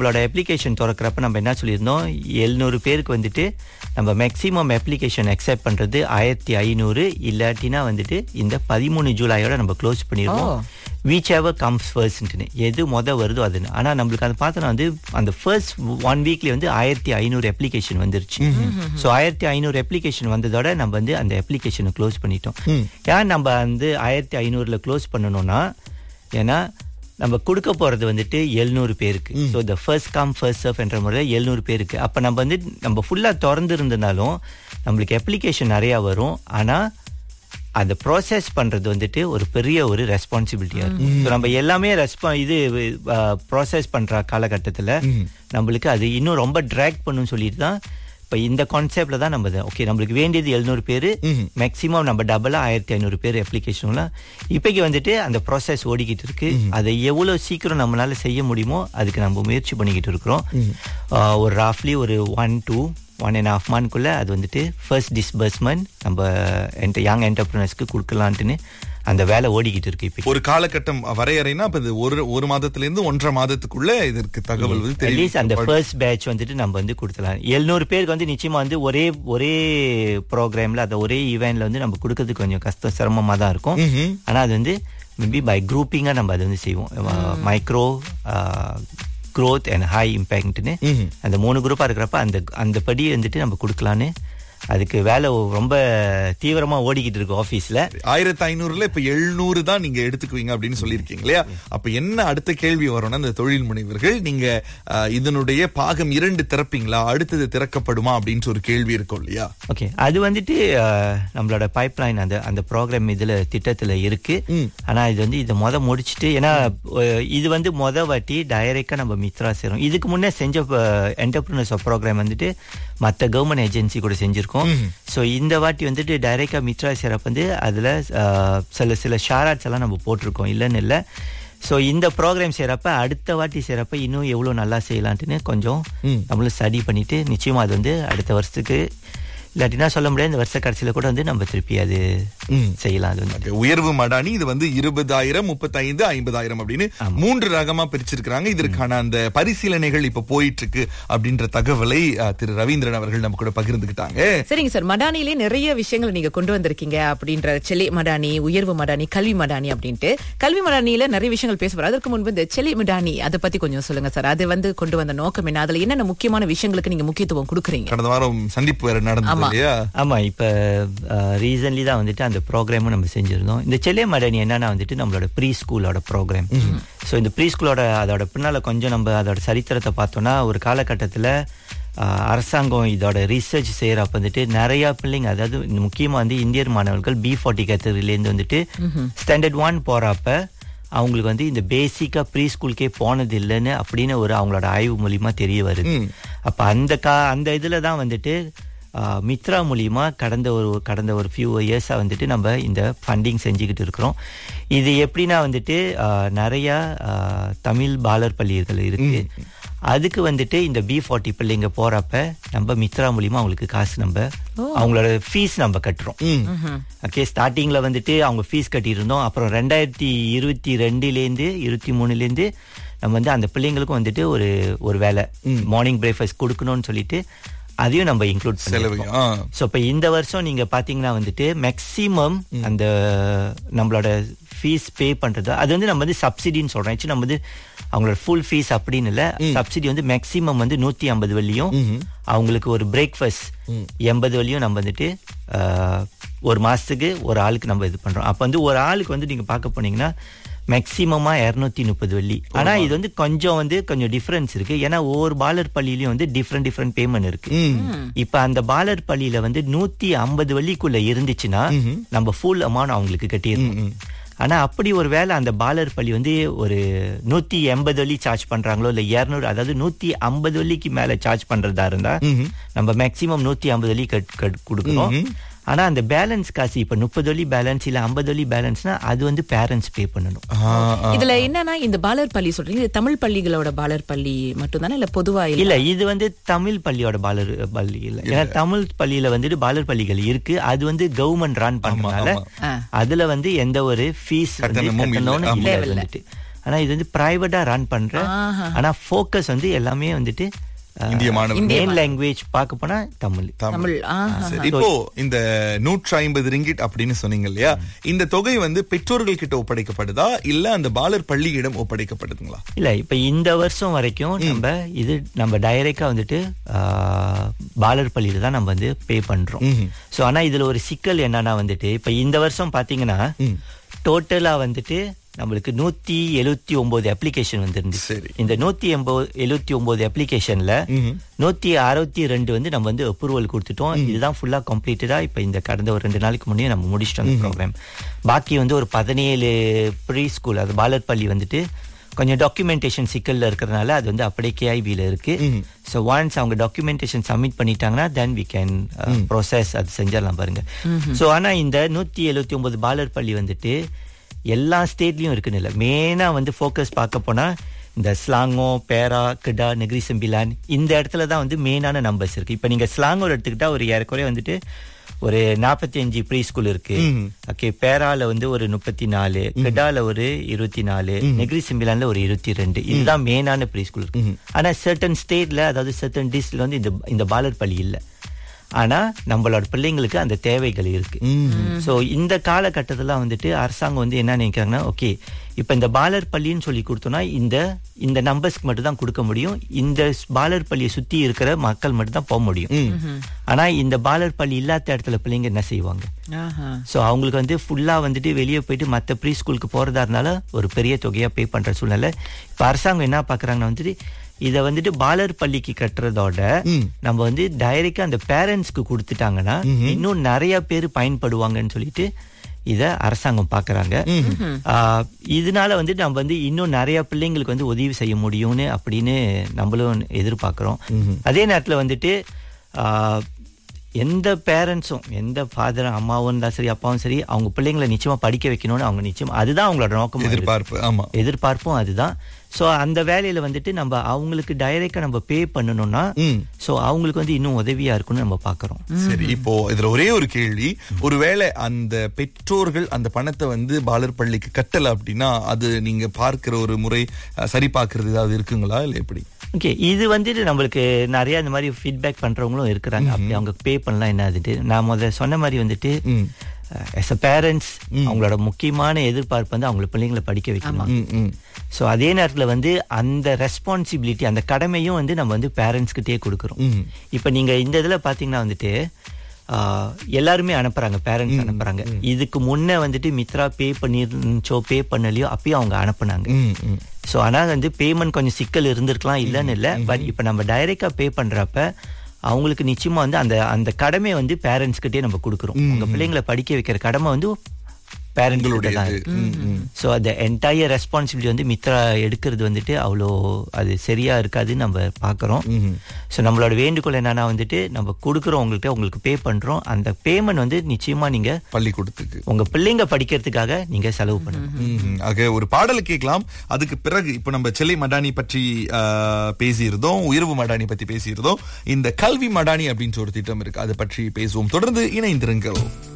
நம்மளோட அப்ளிகேஷன் திறக்கிறப்ப நம்ம என்ன சொல்லியிருந்தோம் எழுநூறு பேருக்கு வந்துட்டு நம்ம மேக்ஸிமம் அப்ளிகேஷன் அக்செப்ட் பண்றது ஆயிரத்தி ஐநூறு இல்லாட்டினா வந்துட்டு இந்த பதிமூணு ஜூலையோட நம்ம க்ளோஸ் பண்ணிடுவோம் வீச் எவர் கம்ஸ் ஃபர்ஸ்ட்னு எது மொதல் வருதோ அதுன்னு ஆனால் நம்மளுக்கு அதை பார்த்தோன்னா வந்து அந்த ஃபர்ஸ்ட் ஒன் வீக்லேயே வந்து ஆயிரத்தி ஐநூறு அப்ளிகேஷன் வந்துருச்சு ஸோ ஆயிரத்தி ஐநூறு அப்ளிகேஷன் வந்ததோட நம்ம வந்து அந்த அப்ளிகேஷனை க்ளோஸ் பண்ணிட்டோம் ஏன் நம்ம வந்து ஆயிரத்தி ஐநூறுல க்ளோஸ் பண்ணணும்னா ஏன்னா நம்ம கொடுக்க போறது வந்துட்டு எழுநூறு பேருக்கு so the first come first serve என்ற முறையில் எழுநூறு பேருக்கு அப்போ நம்ம வந்து நம்ம ஃபுல்லாக திறந்து இருந்தனாலும் நம்மளுக்கு அப்ளிகேஷன் நிறையா வரும் ஆனால் அதை ப்ராசஸ் பண்றது வந்துட்டு ஒரு பெரிய ஒரு ரெஸ்பான்சிபிலிட்டியா இருக்கும் So, நம்ம எல்லாமே ரெஸ்பா இது ப்ராசஸ் பண்ற காலகட்டத்துல நம்மளுக்கு அது இன்னும் ரொம்ப ட்ராக் பண்ணுன்னு சொல்லிட்டு தான் இப்ப இந்த கான்செப்ட்ல தான் நம்ம ஓகே நம்மளுக்கு வேண்டியது எழுநூறு பேர் மேக்ஸிமம் நம்ம டபுளா ஆயிரத்தி ஐநூறு பேர் அப்ளிகேஷன்லாம் இப்போக்கு வந்துட்டு அந்த ப்ராசஸ் ஓடிக்கிட்டு இருக்கு அதை எவ்வளவு சீக்கிரம் நம்மளால செய்ய முடியுமோ அதுக்கு நம்ம முயற்சி பண்ணிக்கிட்டு இருக்கிறோம் ஆஹ் ஒரு ராஃப்லி ஒரு one two one and half மந்த்க்குள்ள அது வந்துட்டு ஃபர்ஸ்ட் டிஸ்பர்ஸ்மெண்ட் நம்ம யங் என்டர்பிரினர்ஸ்க்கு கொடுக்கலான்ட்டுன்னு அந்த வேலை ஓடிக்கிட்டு இருக்கு இப்போ ஒரு காலகட்டம் வரையறைனா அப்ப இது ஒரு ஒரு மாதத்துல இருந்து ஒன்றரை மாதத்துக்குள்ள இதற்கு தகவல் வந்து அட்லீஸ்ட் அந்த தெரியும் ஃபர்ஸ்ட் பேட்ச் வந்துட்டு நம்ம வந்து கொடுத்துலாம் எழுநூறு பேருக்கு வந்து நிச்சயமா வந்து ஒரே ஒரே ப்ரோக்ராம்ல அந்த ஒரே ஈவெண்ட்ல வந்து நம்ம கொடுக்கறதுக்கு கொஞ்சம் கஷ்டம் சிரமமா தான் இருக்கும் ஆனா அது வந்து மேபி பை குரூப்பிங்கா நம்ம அதை வந்து செய்வோம் மைக்ரோ growth அண்ட் ஹை இம்பேக்ட்னு அந்த மூணு குரூப்பா இருக்கிறப்ப அந்த அந்த படி வந்துட்டு நம்ம கொடுக்கலான்னு அதுக்கு வேலை ரொம்ப தீவிரமா ஓடிக்கிட்டு இருக்கு ஆபீஸ்ல ஆயிரத்தி ஐநூறுல இப்ப எழுநூறு தான் நீங்க எடுத்துக்குவீங்க அப்படின்னு சொல்லியிருக்கீங்க இல்லையா அப்ப என்ன அடுத்த கேள்வி வரும்னா இந்த தொழில் முனைவர்கள் நீங்க அஹ், இதனுடைய பாகம் இரண்டு திறப்பீங்களா அடுத்தது திறக்கப்படுமா அப்படின்ட்டு ஒரு கேள்வி இருக்கும் இல்லையா ஓகே அது வந்துட்டு அஹ், நம்மளோட பைப்லைன் அந்த அந்த ப்ரோக்ராம் இதுல திட்டத்துல இருக்கு ஆனா இது வந்து இதை மொத முடிச்சிட்டு ஏன்னா அஹ், இது வந்து மொத வாட்டி டைரக்டா நம்ம மித்ரா சேரும் இதுக்கு முன்னே செஞ்ச என்டர்பிரினர்ஸ் ப்ரோக்ராம் வந்துட்டு மத்த கவர்மெண்ட் ஏஜென்சி கூட செஞ்சிருக்கோம் ஸோ இந்த வாட்டி வந்துட்டு டைரக்டா மித்ரா சேரப் வந்து அதுல அஹ், சில சில ஷாராட்ஸ் எல்லாம் நம்ம போட்டிருக்கோம் இல்லைன்னு இல்லை ஸோ இந்த ப்ரோக்ராம் செய்யறப்ப அடுத்த வாட்டி செய்யறப்ப இன்னும் எவ்வளவு நல்லா செய்யலான்ட்டுன்னு கொஞ்சம் நம்மளும் ஸ்டடி பண்ணிட்டு நிச்சயமா அது வந்து அடுத்த வருஷத்துக்கு இல்லாட்டினா சொல்ல முடியாது இந்த வருஷ கடைசியில கூட வந்து நம்ம திருப்பி அது செய்யலாம் அது வந்து Okay, உயர்வு மடானி இது வந்து இருபதாயிரம் முப்பத்தைந்து ஐம்பதாயிரம் அப்படின்னு மூன்று ரகமா பிரிச்சிருக்கிறாங்க இதற்கான அந்த பரிசீலனைகள் இப்ப போயிட்டு இருக்கு அப்படின்ற தகவலை அஹ், திரு ரவீந்திரன் அவர்கள் நம்ம கூட பகிர்ந்துகிட்டாங்க சரிங்க சார் மடானிலே நிறைய விஷயங்களை நீங்க கொண்டு வந்திருக்கீங்க அப்படின்ற செலி மடானி உயர்வு மடானி கல்வி மடானி அப்படின்ட்டு கல்வி மடானியில நிறைய விஷயங்கள் பேச போறோம் அதற்கு முன்பு இந்த செலி மடானி அதை பத்தி கொஞ்சம் சொல்லுங்க சார் அது வந்து கொண்டு வந்த நோக்கம் என்ன அதுல என்னென்ன முக்கியமான விஷயங்களுக்கு நீங்க முக்கியத்துவம் கொடுக்குறீங்க கடந்த வாரம் சந்திப்பு வேற நடந்தது இல்லையா ஆமா இப்ப ரீசன்ட்லி தான் வந்துட்டு அந்த ப்ரோக்ராமும் நம்ம செஞ்சிருந்தோம் இந்த செல்லே மடனி என்னன்னா வந்துட்டு நம்மளோட ப்ரீ ஸ்கூலோட ப்ரோக்ராம் ஸோ இந்த ப்ரீ ஸ்கூலோட அதோட பின்னால கொஞ்சம் நம்ம அதோட சரித்திரத்தை பார்த்தோம்னா ஒரு காலகட்டத்தில் அரசாங்கம் இதோட ரிசர்ச் செய்யறப்ப வந்துட்டு நிறைய பிள்ளைங்க அதாவது முக்கியமா வந்து இந்தியர் மாணவர்கள் பி ஃபார்ட்டி கேட்டகரியிலேருந்து வந்துட்டு ஸ்டாண்டர்ட் ஒன் போறப்ப அவங்களுக்கு வந்து இந்த பேசிக்கா ப்ரீ ஸ்கூலுக்கே போனது இல்லைன்னு அப்படின்னு ஒரு அவங்களோட ஆய்வு மூலியமா தெரிய வருது அப்ப அந்த கா அந்த இதுல தான் வந்துட்டு ஆஹ், மித்ரா மூலியமா கடந்த ஒரு கடந்த ஒரு ஃபியூ இயர்ஸா வந்துட்டு நம்ம இந்த ஃபண்டிங் செஞ்சுக்கிட்டு இருக்கிறோம் இது எப்படின்னா வந்துட்டு ஆஹ், நிறைய ஆஹ், தமிழ் பாலர் பள்ளிகள் இருக்கு அதுக்கு வந்துட்டு இந்த பி ஃபார்ட்டி பிள்ளைங்க போறப்ப நம்ம மித்ரா மூலியமா அவங்களுக்கு காசு நம்ம அவங்களோட ஃபீஸ் நம்ம கட்டுறோம் ஓகே ஸ்டார்டிங்ல வந்துட்டு அவங்க ஃபீஸ் கட்டியிருந்தோம் அப்புறம் ரெண்டாயிரத்தி இருபத்தி ரெண்டுலேருந்து இருபத்தி மூணுலேருந்து நம்ம வந்து அந்த பிள்ளைங்களுக்கும் வந்துட்டு ஒரு ஒரு வேலை மார்னிங் பிரேக்ஃபாஸ்ட் கொடுக்கணும்னு சொல்லிட்டு அதையும் நம்ம இன்க்ளூட் செலவு பண்ணிருக்கோம் ஆ. ஸோ இப்போ இந்த வருஷம் நீங்க பாத்தீங்கன்னா வந்துட்டு மேக்ஸிமம் அந்த நம்மளோட ஃபீஸ் பே பண்றது அது வந்து நம்ம வந்து சப்சிடின்னு சொல்றோம் ஆக்சுவலி நம்ம வந்து அவங்களோட ஃபுல் ஃபீஸ் அப்படின்னு இல்ல சப்சிடி வந்து மேக்ஸிமம் வந்து நூத்தி ஐம்பது வெள்ளியும் அவங்களுக்கு ஒரு பிரேக்ஃபாஸ்ட் எண்பது வெள்ளியும் நம்ம வந்துட்டு ஆஹ், ஒரு மாசத்துக்கு ஒரு ஆளுக்கு நம்ம இது பண்றோம் அப்ப வந்து ஒரு ஆளுக்கு வந்து நீங்க பார்க்க போனீங்கன்னா மேக்சிமமா இருநூத்தி முப்பது வெள்ளி ஆனா இது வந்து கொஞ்சம் வந்து கொஞ்சம் டிஃபரன்ஸ் இருக்கு ஏன்னா ஒவ்வொரு பாலர் பள்ளியிலயும் வந்து டிஃப்ரெண்ட் டிஃப்ரெண்ட் பேமெண்ட் இருக்கு இப்ப அந்த பாலர் பள்ளியில வந்து நூத்தி ஐம்பது வெள்ளிக்குள்ள இருந்துச்சுன்னா நம்ம ஃபுல் அமௌண்ட் அவங்களுக்கு கட்டிடணும் ஆனா அப்படி ஒரு வேளை அந்த பாலர் பள்ளி வந்து ஒரு நூத்தி எண்பது வள்ளி சார்ஜ் பண்றாங்களோ இல்ல இருநூறு அதாவது நூத்தி ஐம்பது வள்ளிக்கு மேல சார்ஜ் பண்றதா இருந்தா நம்ம மேக்சிமம் நூத்தி ஐம்பது வள்ளி கட் கட் கொடுக்கணும் ஆனா அந்த பேலன்ஸ் காசு இப்ப முப்பது வள்ளி பேலன்ஸ் இல்ல ஐம்பது வள்ளி பேலன்ஸ்னா அது வந்து பேரண்ட்ஸ் பே பண்ணணும் ஆ, ஆ. இதுல என்னன்னா இந்த பாலர் பள்ளி சொல்றீங்க இது தமிழ் பள்ளிகளோட பாலர் பள்ளி மட்டும்தானே இல்ல பொதுவா இல்ல இல்ல இது வந்து தமிழ் பள்ளியோட பாலர் பள்ளி இல்ல ஏன்னா தமிழ் பள்ளியில வந்துட்டு பாலர் பள்ளிகள் இருக்கு அது வந்து கவர்மெண்ட் ரன் பண்றதுனால ஆ. அதுல வந்து எந்த ஒரு ஃபீஸ் கட்டணமும் இல்ல. கட்டணும்னு ஆமா. இல்ல அது வந்துட்டு ஆனா இது வந்து பிரைவேட்டா ரன் பண்ற ஆஹா. ஆனா ஃபோக்கஸ் வந்து எல்லாமே வந்துட்டு இந்திய மாணவர்கள். மெயின் லாங்குவேஜ் பார்க்க போனா தமிழ் தமிழ் ஆஹா. சரி இப்போ இந்த நூற்றி ஐம்பது ரிங்கிட் அப்படின்னு சொன்னீங்க இல்லையா இந்த தொகை வந்து பெற்றோர்கள் கிட்ட ஒப்படைக்கப்படுதா இல்ல அந்த பாலர் பள்ளியிடம் ஒப்படைக்கப்படுதுங்களா இல்ல இப்ப இந்த வருஷம் வரைக்கும் நம்ம இது நம்ம டைரக்டா வந்துட்டு ஆஹ், பாலர் பள்ளியில தான் நம்ம வந்து பே பண்றோம் சோ ஆனா இதுல ஒரு சிக்கல் என்னன்னா வந்துட்டு இப்ப இந்த வருஷம் பாத்தீங்கன்னா டோட்டலா வந்துட்டு நம்மளுக்கு நூத்தி எழுவத்தி ஒன்பது அப்ளிகேஷன் வந்துருந்துச்சு சரி. இந்த நூத்தி எண்பது எழுவத்தி ஒன்பது அப்ளிகேஷன்ல நூத்தி அறுபத்தி ரெண்டு வந்து நம்ம வந்து அப்ரூவல் கொடுத்துட்டோம் இதுதான் ஃபுல்லா கம்ப்ளீட்டடா இப்ப இந்த கடந்த ஒரு ரெண்டு நாளைக்கு முன்னே நம்ம முடிச்சிட்டோம் அந்த ப்ரோக்ராம் பாக்கி வந்து ஒரு பதினேழு ப்ரீ ஸ்கூல் அது பாலர் பள்ளி வந்துட்டு கொஞ்சம் டாக்குமெண்டேஷன் சிக்கல்ல இருக்கிறதுனால அது வந்து அப்படியே கேஐபியில் இருக்கு ஸோ ஒன்ஸ் அவங்க டாக்குமெண்டேஷன் சப்மிட் பண்ணிட்டாங்கன்னா தென் வி கேன் ப்ரோசஸ் அது செஞ்சிடலாம் பாருங்க ஸோ ஆனா இந்த நூத்தி எழுபத்தி ஒன்பது பாலர் பள்ளி வந்துட்டு எல்லா ஸ்டேட்லயும் இருக்குன்னு இல்லை மெயினா வந்து ஃபோக்கஸ் பார்க்க போனா இந்த ஸ்லாங்கோ பேரா கிடா நெகிரி செம்பிலான் இந்த இடத்துல தான் வந்து மெயினான நம்பர்ஸ் இருக்கு இப்போ நீங்க ஸ்லாங்கோட எடுத்துக்கிட்டா ஒரு ஏறக்குறைய வந்துட்டு ஒரு நாற்பத்தி அஞ்சு ப்ரீ ஸ்கூல் இருக்கு ஓகே பேரால வந்து ஒரு முப்பத்தி நாலு கிடால ஒரு இருபத்தி நாலு நெகிரி சிம்பிளான்ல ஒரு இருபத்தி ரெண்டு இதுதான் மெயினான ப்ரீ ஸ்கூல் இருக்கு ஆனா சர்டன் ஸ்டேட்ல அதாவது சர்டன் டிஸ்ட்ரிக்ட்ல வந்து இந்த இந்த பாலர் பள்ளி இல்ல ஆனா நம்மளோட பிள்ளைங்களுக்கு அந்த தேவைகள் இருக்கு சோ இந்த காலகட்டத்துல வந்துட்டு அரசாங்கம் வந்து என்ன நினைக்கிறாங்கன்னா ஓகே இப்ப இந்த பாலர் பள்ளின்னு சொல்லி கொடுத்தோம்னா இந்த இந்த நம்பர்ஸ்க்கு மட்டும் தான் கொடுக்க முடியும் இந்த பாலர் பள்ளியை சுத்தி இருக்கிற மக்கள் மட்டும் தான் போக முடியும் ஆனா இந்த பாலர் பள்ளி இல்லாத இடத்துல பிள்ளைங்க என்ன செய்வாங்க ஆஹா. சோ அவங்களுக்கு வந்து ஃபுல்லா வந்துட்டு வெளியே போயிட்டு மத்த ப்ரீ ஸ்கூலுக்கு போறதா இருந்தாலும் ஒரு பெரிய தொகையா பே பண்ற சூழ்நிலை இப்ப அரசாங்கம் என்ன பாக்குறாங்கன்னா வந்துட்டு இத வந்துட்டு பாலர் பள்ளிக்கு கட்டுறதோட நம்ம வந்து டைரக்டா அந்த பேரண்ட்ஸ்க்கு கொடுத்துட்டாங்கன்னா இன்னும் நிறைய பேர் பயன்படுவாங்கன்னு சொல்லிட்டு இத அரசாங்கம் பாக்குறாங்க ஆஹ், இதனால வந்து நம்ம வந்து இன்னும் நிறைய பிள்ளைங்களுக்கு வந்து உதவி செய்ய முடியும்னு அப்படின்னு நம்மளும் எதிர்பார்க்கிறோம் அதே நேரத்துல வந்துட்டு ஆஹ், எந்த பேரண்ட்ஸும் எந்த ஃபாதர் அம்மாவும் இருந்தாலும் சரி அப்பாவும் சரி அவங்க பிள்ளைங்களை நிச்சயமா படிக்க வைக்கணும்னு அவங்க நிச்சயமா அதுதான் அவங்களோட நோக்கம் எதிர்பார்ப்பு ஆமா எதிர்பார்ப்பும் அதுதான் சோ அந்த வேலையில வந்துட்டு நம்ம அவங்களுக்கு டைரக்டா நம்ம பே பண்ணணும்னா சோ அவங்களுக்கு வந்து இன்னும் உதவியா இருக்கும்னு நம்ம பாக்குறோம் சரி இப்போ இதுல ஒரே ஒரு கேள்வி ஒருவேளை அந்த பெற்றோர்கள் அந்த பணத்தை வந்து பாலர் பள்ளிக்கு கட்டல அப்படின்னா அது நீங்க பார்க்கிற ஒரு முறை அஹ், சரி பார்க்கிறது ஏதாவது இருக்குங்களா இல்ல எப்படி ஓகே இது வந்துட்டு நம்மளுக்கு நிறைய இந்த மாதிரி ஃபீட்பேக் பண்றவங்களும் இருக்கிறாங்க அப்படி அவங்க பே பண்ணலாம் என்ன ஆகுது நான் முதல்ல சொன்ன மாதிரி வந்துட்டு as a பேரண்ட்ஸ் அவங்களோட முக்கியமான எதிர்பார்ப்பு வந்து அவங்கள பிள்ளைங்களை படிக்க வைக்கணும் ம், ம். சோ அதே நேரத்துல வந்து அந்த ரெஸ்பான்சிபிலிட்டி அந்த கடமையும் வந்து நம்ம வந்து பேரண்ட்ஸ் கிட்டே கொடுக்குறோம் இப்ப நீங்க இந்த இதுல பாத்தீங்கன்னா வந்துட்டு ஆஹ், எல்லாருமே அனுப்புறாங்க பேரண்ட்ஸ் அனுப்புறாங்க இதுக்கு முன்ன வந்துட்டு மித்ரா பே பண்ணிருந்துச்சோ பே பண்ணலையோ அப்பயும் அவங்க அனுப்புனாங்க ம், ம். சோ ஆனா வந்து பேமெண்ட் கொஞ்சம் சிக்கல் இருந்திருக்கலாம் இல்லன்னு இல்ல பட் இப்ப நம்ம டைரக்டா பே பண்றப்ப அவங்களுக்கு நிச்சயமா வந்து அந்த அந்த கடமை வந்து பேரண்ட்ஸ் கிட்டே நம்ம கொடுக்குறோம் உங்க பிள்ளைங்களை படிக்க வைக்கிற கடமை வந்து பேரண்ட்களுடைய தான் இருக்கு ஸோ அந்த என்டையர் ரெஸ்பான்சிபிலிட்டி வந்து மித்ரா எடுக்கிறது வந்துட்டு அவ்வளோ அது சரியா இருக்காதுன்னு நம்ம பார்க்குறோம் ஸோ நம்மளோட வேண்டுகோள் என்னன்னா வந்துட்டு நம்ம கொடுக்குறோம் உங்கள்கிட்ட உங்களுக்கு பே பண்றோம் அந்த பேமெண்ட் வந்து நிச்சயமா நீங்க பள்ளிக்கூடத்துக்கு உங்க பிள்ளைங்க படிக்கிறதுக்காக நீங்க செலவு பண்ணணும் ம்ஹும். ஆக ஒரு பாடலை கேட்கலாம் அதுக்கு பிறகு இப்ப நம்ம செல்லை மடானி பற்றி ஆஹ், பேசியிருந்தோம் உயர்வு மடானி பத்தி பேசியிருந்தோம் இந்த கல்வி மடானி அப்படின்ற ஒரு திட்டம் இருக்கு அதை பற்றி பேசுவோம் தொடர்ந்து இணைந்திருங்கள்